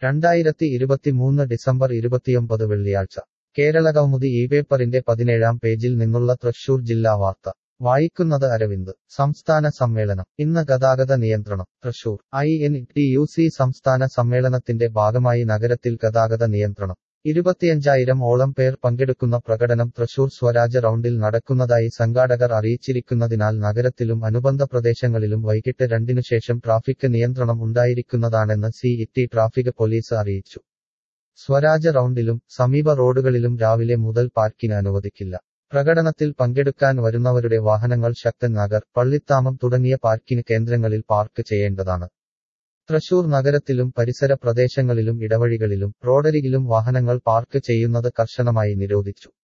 രണ്ടായിരത്തി ഇരുപത്തിമൂന്ന് ഡിസംബർ ഇരുപത്തിയൊമ്പത് വെള്ളിയാഴ്ച കേരള കൗമുദി ഈ പേപ്പറിന്റെ പതിനേഴാം പേജിൽ നിന്നുള്ള തൃശൂർ ജില്ലാ വാർത്ത വായിക്കുന്നത് അരവിന്ദ് സംസ്ഥാന സമ്മേളനം ഇന്ന് ഗതാഗത നിയന്ത്രണം Thrissur I N T U C സംസ്ഥാന സമ്മേളനത്തിന്റെ ഭാഗമായി നഗരത്തിൽ ഗതാഗത നിയന്ത്രണം ഇരുപത്തിയഞ്ചായിരം ഓളം പേർ പങ്കെടുക്കുന്ന പ്രകടനം തൃശൂർ സ്വരാജ് റൗണ്ടിൽ നടക്കുന്നതായി സംഘാടകർ അറിയിച്ചിരിക്കുന്നതിനാൽ നഗരത്തിലും അനുബന്ധ പ്രദേശങ്ങളിലും വൈകിട്ട് രണ്ടിനുശേഷം ട്രാഫിക് നിയന്ത്രണം ഉണ്ടായിരിക്കുന്നതാണെന്ന് സി ഇറ്റി ട്രാഫിക് പോലീസ് അറിയിച്ചു സ്വരാജ് റൗണ്ടിലും സമീപ റോഡുകളിലും രാവിലെ മുതൽ പാർക്കിംഗ് അനുവദിക്കില്ല പ്രകടനത്തിൽ പങ്കെടുക്കാൻ വരുന്നവരുടെ വാഹനങ്ങൾ ശക്തൻ നഗർ പള്ളിത്താമം തുടങ്ങിയ പാർക്കിംഗ് കേന്ദ്രങ്ങളിൽ പാർക്ക് ചെയ്യേണ്ടതാണ് തൃശൂർ നഗരത്തിലും പരിസര പ്രദേശങ്ങളിലും ഇടവഴികളിലും റോഡരികിലും വാഹനങ്ങൾ പാർക്ക് ചെയ്യുന്നത് കർശനമായി നിരോധിച്ചു